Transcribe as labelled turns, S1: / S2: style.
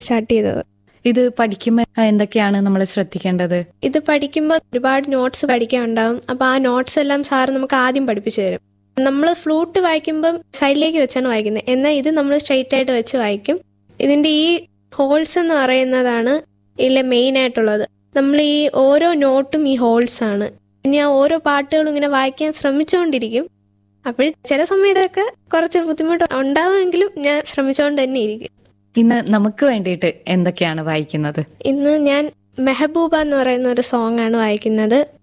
S1: start ചെയ്തത്
S2: ഇത് പഠിക്കുമ്പോൾ എന്തൊക്കെയാണ് നമ്മൾ ശ്രദ്ധിക്കേണ്ടത്
S1: ഇത് പഠിക്കുമ്പോൾ ഒരുപാട് നോട്ട്സ് പഠിക്കാനുണ്ടാവും അപ്പോൾ ആ നോട്ട്സ് എല്ലാം സാറ് നമുക്ക് ആദ്യം പഠിപ്പിച്ചു തരും നമ്മൾ ഫ്ലൂട്ട് വായിക്കുമ്പം സൈഡിലേക്ക് വെച്ചാണ് വായിക്കുന്നത് എന്നാൽ ഇത് നമ്മൾ സ്ട്രെയിറ്റ് ആയിട്ട് വെച്ച് വായിക്കും ഇതിൻ്റെ ഈ ഹോൾസ് എന്ന് പറയുന്നതാണ് ഇതിലെ മെയിൻ ആയിട്ടുള്ളത് നമ്മൾ ഈ ഓരോ നോട്ടും ഈ ഹോൾസ് ആണ് ഇനി ആ ഓരോ പാട്ടുകളും ഇങ്ങനെ വായിക്കാൻ ശ്രമിച്ചുകൊണ്ടിരിക്കും അപ്പോൾ ചില സമയത്തൊക്കെ കുറച്ച് ബുദ്ധിമുട്ട് ഉണ്ടാവുമെങ്കിലും ഞാൻ ശ്രമിച്ചുകൊണ്ട് തന്നെ ഇരിക്കും
S2: ഇന്ന് നമുക്ക് വേണ്ടിയിട്ട് എന്തൊക്കെയാണ് വായിക്കുന്നത്
S1: ഇന്ന് ഞാൻ മെഹബൂബ എന്ന് പറയുന്ന ഒരു സോങ് ആണ് വായിക്കുന്നത്